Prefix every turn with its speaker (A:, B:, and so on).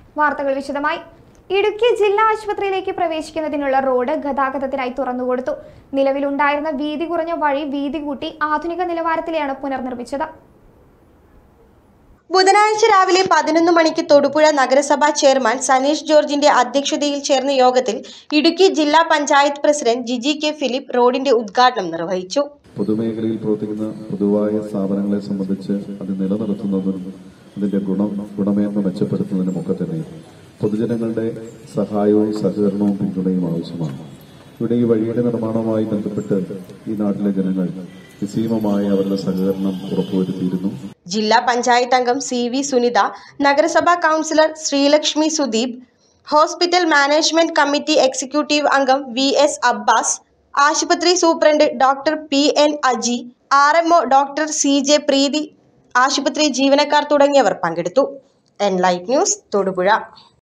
A: വാർത്തകൾ വിശദമായി ഇടുക്കി ജില്ലാ ആശുപത്രിയിലേക്ക് പ്രവേശിക്കുന്നതിനുള്ള റോഡ് ഗതാഗതത്തിനായി തുറന്നുകൊടുത്തു നിലവിലുണ്ടായിരുന്ന വീതി കുറഞ്ഞ വഴി വീതി കൂട്ടി ആധുനിക നിലവാരത്തിലാണ് പുനർനിർമ്മിച്ചത്
B: ബുധനാഴ്ച രാവിലെ പതിനൊന്ന് മണിക്ക് തൊടുപുഴ നഗരസഭാ ചെയർമാൻ സനീഷ് ജോർജിന്റെ അധ്യക്ഷതയിൽ ചേർന്ന യോഗത്തിൽ ഇടുക്കി ജില്ലാ panchayat president Jiji K Philip റോഡിന്റെ ഉദ്ഘാടനം നിർവഹിച്ചു
C: പൊതുമേഖലയിൽ പ്രവർത്തിക്കുന്ന പൊതുവായ സ്ഥാപനങ്ങളെ സംബന്ധിച്ച് അത് നിലനിർത്തുന്നതിനും അതിന്റെ ഗുണം ഗുണമേന്മ മെച്ചപ്പെടുത്തുന്നതിനും ഒക്കെ തന്നെ പൊതുജനങ്ങളുടെ സഹായവും സഹകരണവും പിന്തുണയും ആവശ്യമാണ് ഇവിടെ ഈ വഴിയുടെ നിർമ്മാണവുമായി ബന്ധപ്പെട്ട് ഈ നാട്ടിലെ ജനങ്ങൾ നിസ്സീമമായ അവരുടെ സഹകരണം ഉറപ്പുവരുത്തിയിരുന്നു
B: ജില്ലാ പഞ്ചായത്ത് അംഗം സി വി സുനിത നഗരസഭാ councillor Sreelakshmi Sudeep hospital management committee executive അംഗം വി എസ് അബ്ബാസ് ആശുപത്രി superintendent doctor P N Aji R M doctor C J Preethi ആശുപത്രി ജീവനക്കാർ തുടങ്ങിയവർ പങ്കെടുത്തു എൻ ലൈറ്റ് ന്യൂസ് തൊടുപുഴ